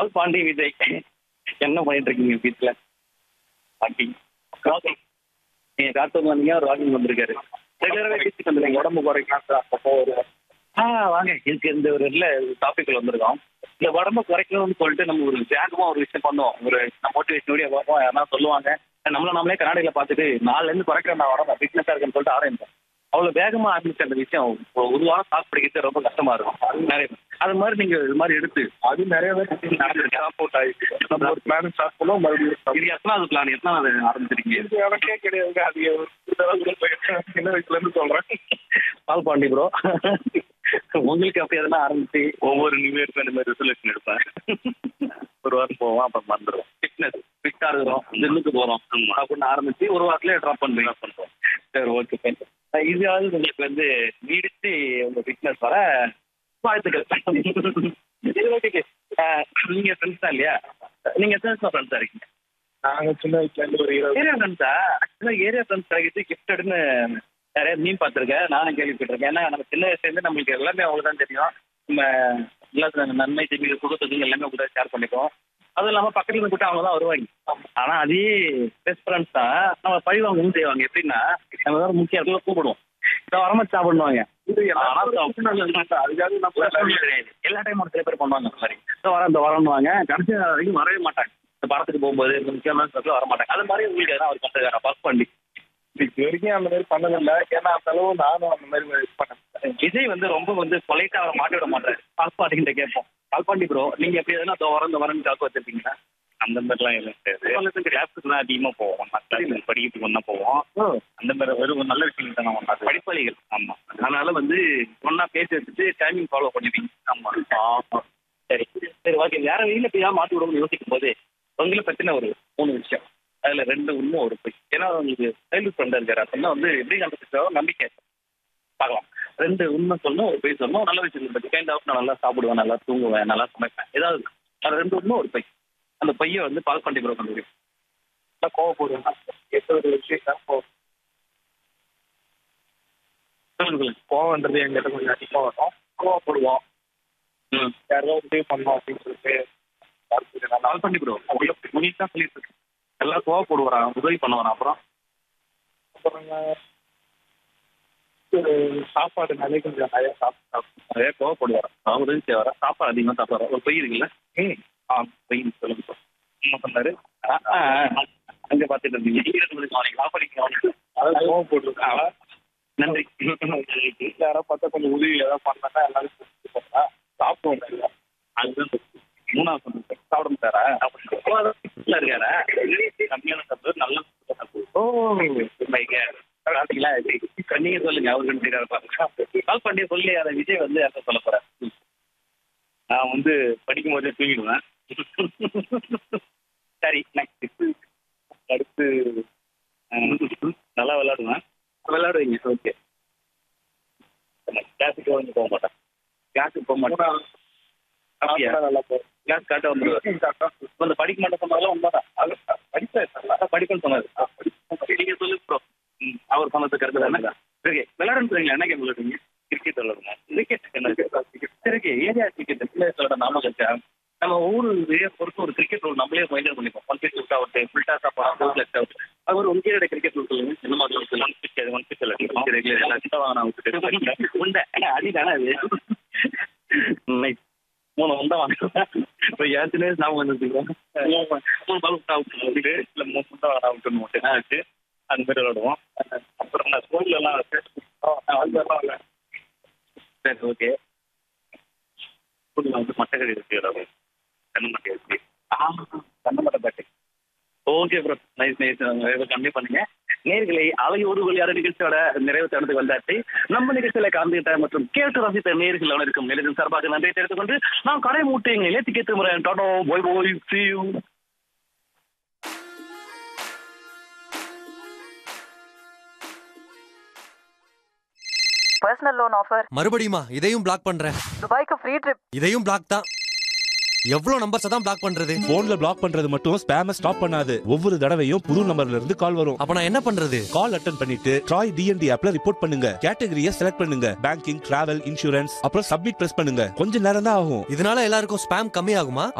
பால் பாண்டி விஜய் என்ன பண்ணிட்டு இருக்கீங்க வீட்டுல பாண்டி ராகிங் நீங்க கார்ட்டூன் வந்தீங்க ராகிங் வந்திருக்காரு ரெகுலராகவே பேசிட்டு வந்துருங்க உடம்பு குறைக்கலாம் சார் அப்பப்போ ஒரு ஆ வாங்க இதுக்கு இந்த ஒரு இதுல டாபிக்ல வந்திருக்கோம் இந்த உடம்ப குறைக்கணும்னு சொல்லிட்டு நம்ம ஒரு வேகமா ஒரு விஷயம் பண்ணுவோம் ஒரு மோட்டிவேஷன் வீடியோ பார்ப்போம் யாரா சொல்லுவாங்க நம்மள நம்மளே கண்ணாடியில பார்த்துட்டு நாலுல இருந்து குறைக்கிறேன் நான் உடம்பு ஃபிட்னஸா இருக்குன்னு சொல்லிட்டு ஆரம்பிப்போம் அவ்வளவு வேகமா ஆரம்பிச்ச அந்த விஷயம் ஒரு ஒரு வாரம் சாப்பிட்டு பிடிக்கிறது ரொம்ப கஷ்டமா இருக்கும் அது நிறைய அது மாதிரி நீங்க இது மாதிரி எடுத்து அது நிறைய பேர் ட்ராப் அவுட் ஆயிடுச்சு நம்ம ஒரு பிளான் ஸ்டார்ட் பண்ணோம் மறுபடியும் இது எத்தனாவது பிளான் எத்தனாவது ஆரம்பிச்சிருக்கீங்க இது எனக்கே கிடையாது அது ஒரு இருபதாவது போயிட்டு சின்ன வயசுல இருந்து சொல்றேன் பால் பாண்டி ப்ரோ உங்களுக்கு அப்படி எதனா ஆரம்பிச்சு ஒவ்வொரு நியூ இயர்க்கும் இந்த மாதிரி ரெசல்யூஷன் எடுப்பேன் ஒரு வாரம் போவோம் அப்புறம் மறந்துடுவோம் ஃபிட்னஸ் ஃபிட்டா இருக்கிறோம் ஜிம்முக்கு போறோம் ஆமா. அப்படின்னு ஆரம்பிச்சு ஒரு வாரத்திலே ட்ராப் பண்ணுவீங்க பண்ணுவோம் சரி ஓகே ஃபைன் இதாவது உங்களுக்கு வந்து நீடித்து உங்க ஃபிட்னஸ் வர வாழ்த்துக்கள் சரி ஓகே நீங்க ஃப்ரெண்ட்ஸ் தான் இல்லையா நீங்க எத்தனை ஃப்ரெண்ட்ஸா இருக்கீங்க நாங்க சின்ன வயசுல இருந்து ஒரு இருபது ஏரியா ஃப்ரெண்ட்ஸா ஆக்சுவலா ஏரியா ஃப்ரெண்ட்ஸ் கிடைக்கிறது கிஃப்டட்னு நிறைய மீன் பார்த்துருக்கேன் நானும் கேள்விப்பட்டிருக்கேன் ஏன்னா நம்ம சின்ன வயசுலேருந்து நம்மளுக்கு எல்லாமே அவங்க தான் தெரியும் நம்ம எல்லாத்துல நன்மை தீமை சுகத்துக்கு எல்லாமே அவங்க தான் ஷேர் பண்ணிப்போம் அதுவும் இல்லாமல் பக்கத்துல கூட்ட அவங்க தான் வருவாங்க ஆனா அதே பெஸ்ட் ஃப்ரெண்ட்ஸ் தான் நம்ம பழி வாங்கவும் செய்வாங்க எப்படின்னா நம்ம வேற முக்கிய இடத்துல கூப்பிடுவோம் இதை வரமா சாப்பிடுவாங்க இது ஆனா எல்லாரும் அதுக்காக நம்ம கிடையாது. எல்லா டைமும் ஒரு சில பேர் பண்ணுவாங்க அந்த மாதிரி இந்த வர இந்த வரணுவாங்க கடைசி வரைக்கும் வரவே மாட்டாங்க இந்த படத்துக்கு போகும்போது இந்த முக்கியமான இடத்துல வர மாட்டாங்க அது மாதிரி உங்களுக்கு எதனா அவர் பண்றாரு பஸ் பண்ணி இது வரைக்கும் அந்த மாதிரி பண்ணதில்லை ஏன்னா அந்த அளவு நானும் அந்த மாதிரி இது பண்ணேன் விஜய் வந்து ரொம்ப வந்து பொலைட்டா அவரை மாட்டி விட மாட்டாரு பால்பாண்டிகிட்ட கேட்போம் பால்பாண்டி ப்ரோ நீங்க எப்படி எதனா இதோ வரேன் இந்த வரேன்னு காக்க வச்சிருக்கீங்களா அந்த மாதிரிலாம் எதுவும் கிடையாது கிளாஸுக்கு தான் அதிகமாக போவோம் மற்ற படிக்கிறதுக்கு ஒன்றா போவோம் அந்த மாதிரி வெறும் நல்ல விஷயங்கள் தான் ஒன்றா படிப்பாளிகள் ஆமா அதனால வந்து ஒன்னா பேசி வச்சுட்டு டைமிங் ஃபாலோ பண்ணுவீங்க ஆமா ஆமா சரி சரி ஓகே வேற வெளியில போய் மாட்டி விடணும்னு யோசிக்கும் போது உங்களை பத்தின ஒரு மூணு விஷயம் அதுல ரெண்டு உண்மை ஒரு போய் ஏன்னா உங்களுக்கு சைல்டு ஃப்ரெண்ட் இருக்காரு அப்படின்னா வந்து எப்படி கண்டுபிடிச்சோ நம்பிக்கை பார்க்கலாம் ரெண்டு உண்மை சொல்லணும் ஒரு போய் சொல்லணும் நல்ல விஷயத்தை பத்தி கைண்ட் ஆஃப் நான் நல்லா சாப்பிடுவேன் நல்லா தூங்குவேன் நல்லா சமைப்பேன் ஏதாவது அது ரெண்டு உண்மை ஒரு பை அந்த பையன் வந்து பால் பண்ணி ப்ரோ கண்டுபிடிக்கும் நல்லா கோவப்படுவேன் எந்த ஒரு விஷயம் கோவம் சொல்லுங்க கோவம்ன்றது எங்கிட்ட கொஞ்சம் அதிகமாக வரும் கோவப்படுவோம் ம் யாரோ உதவி பண்ணோம் அப்படின்னு சொல்லிட்டு யாருக்கு நல்லா கால் பண்ணி ப்ரோ உங்களுக்கு தான் சொல்லிட்டு இருக்கேன் எல்லாம் கோவப்படுவாரான் உதவி பண்ணுவாரான் அப்புறம் அப்புறம் ஒரு சாப்பாடுனாலே கொஞ்சம் நிறைய சாப்பிட்டு நிறைய கோவப்படுவாரான் அவர் உதவி செய்வாரா சாப்பாடு அதிகமாக சாப்பிடுவாரா ஒரு பொய் இருக்குல்ல ம் ஆ பொய் சொல்லுங்க சார் என்ன பண்ணாரு ஆ, ஆ, ஆ. அங்க பார்த்துட்டு இருந்தீங்க நீங்க ரெண்டு மணிக்கு வாங்க கால் பண்ணிக்க வாங்க அதாவது கோவப்பட்டுருக்காங்க நன்றி வீட்டில் யாராவது பார்த்தா கொஞ்சம் உதவி ஏதாவது பண்ணாங்கன்னா எல்லாரும் செஞ்சு போட்டா சாப்பிடுவோம் இல்லை அதுதான் மூணாவது சொன்னேன் சார் சாப்பிட மாட்டாரா சாப்பிட இருக்காரா கம்மியான சாப்பிடுவார் நல்ல சாப்பிடுவார் ஓ மைங்க பாத்தீங்களா நீங்க சொல்லுங்க அவருக்கு தெரியாத பாருங்க கால் பண்ணி சொல்லி அதை விஜய் வந்து யார்கிட்ட சொல்ல போறேன் நான் வந்து படிக்கும் போதே தூங்கிடுவேன் சரி நெக்ஸ்ட் அடுத்து அஹ், நல்லா விளையாடுவேன் விளையாடுவீங்க ஓகே கிளாஸுக்கு வந்து போக மாட்டேன் கிளாஸுக்கு போக மாட்டோம் அப்படியா நல்லா போகும் கிளாஸ் காட்ட வந்து வந்து படிக்க மாட்டேன் சொன்னாலும் உண்மைதான் அது படிப்பேன் அதான் படிப்பேன்னு சொன்னாரு நீங்க சொல்லுங்க ப்ரோ அவர் சொன்னது கருத்து தானே ஓகே விளையாடுறீங்களா என்ன கேம் விளையாடுறீங்க கிரிக்கெட் விளையாடுவேன் கிரிக்கெட் என்ன சரி ஓகே ஏரியா கிரிக்கெட் பிளேயர்ஸோட நாம வச்சா நம்ம ஊர் ஏரியா பொறுத்து ஒரு கிரிக்கெட் ரூல் நம்மளே மைண்டர் பண்ணிப்போம் one pitch out out full toss அப்புறம் ஃபோர் லெஃப்ட் அவுட் அது ஒரு உங்க ஏரியா கிரிக்கெட் ரூல் சொல்லுங்க என்ன மாதிரி ரூல் சொல்லுங்க ஒன் பிச் அது ஒன் பிச் விளையாடுவோம் எல்லாத்தையும் வாங்க நான் விட்டுட்டு உண்டை அடிதானே அது Nice. மூணு உண்டை வாங்க இப்போ ஏற்கனவே ஞாபகம் வந்துருக்கீங்க மூணு பால் விட்டு அவுட் இது இல்லை மூணு முட்டை விளையாடுவோம் மட்டும் ஆச்சு அந்த மாதிரி விளையாடுவோம் அப்புறம் நான் ஸ்கூல்லலாம் சரி ஓகே ஸ்கூலில் வந்து மட்டக்கறி இருக்கு விளையாடுவோம் தென்னமட்டை இருக்கு கண்ணமட்ட பேட்டை ஓகே ப்ரோ நைஸ் நைஸ் கம்மி பண்ணுங்க நேர்களை அவையோடு விளையாட நிகழ்ச்சியோட நிறைவு தருணத்துக்கு வந்தாச்சு நம்ம நிகழ்ச்சியில கலந்துகிட்ட மற்றும் கேட்டு ரசித்த நேர்கள் அனைவருக்கும் நிலையம் சார்பாக நன்றி தெரிவித்துக் கொண்டு நான் கடை மூட்டை நிலையத்து கேட்டு முறை டாடோ போய் போய் see you personal loan offer மறுபடியுமா இதையும் பிளாக் பண்றேன் துபாய்க்கு ஃப்ரீ ட்ரிப் இதையும் பிளாக் தான் எவ்வளவு நம்பர்ஸ் தான் பிளாக் பண்றது போன்ல பிளாக் பண்றது மட்டும் ஸ்பேம ஸ்டாப் பண்ணாது ஒவ்வொரு தடவையும் புது நம்பர்ல இருந்து கால் வரும் அப்ப நான் என்ன பண்றது கால் அட்டன் பண்ணிட்டு ட்ராய் டிஎன்டி ஆப்ல ரிப்போர்ட் பண்ணுங்க கேட்டகரியை செலக்ட் பண்ணுங்க பேங்கிங் டிராவல் இன்சூரன்ஸ் அப்புறம் சப்மிட் பிரஸ் பண்ணுங்க கொஞ்ச நேரம் தான் ஆகும் இதனால எல்லாருக்கும் ஸ்பேம் கம்மி ஆகுமா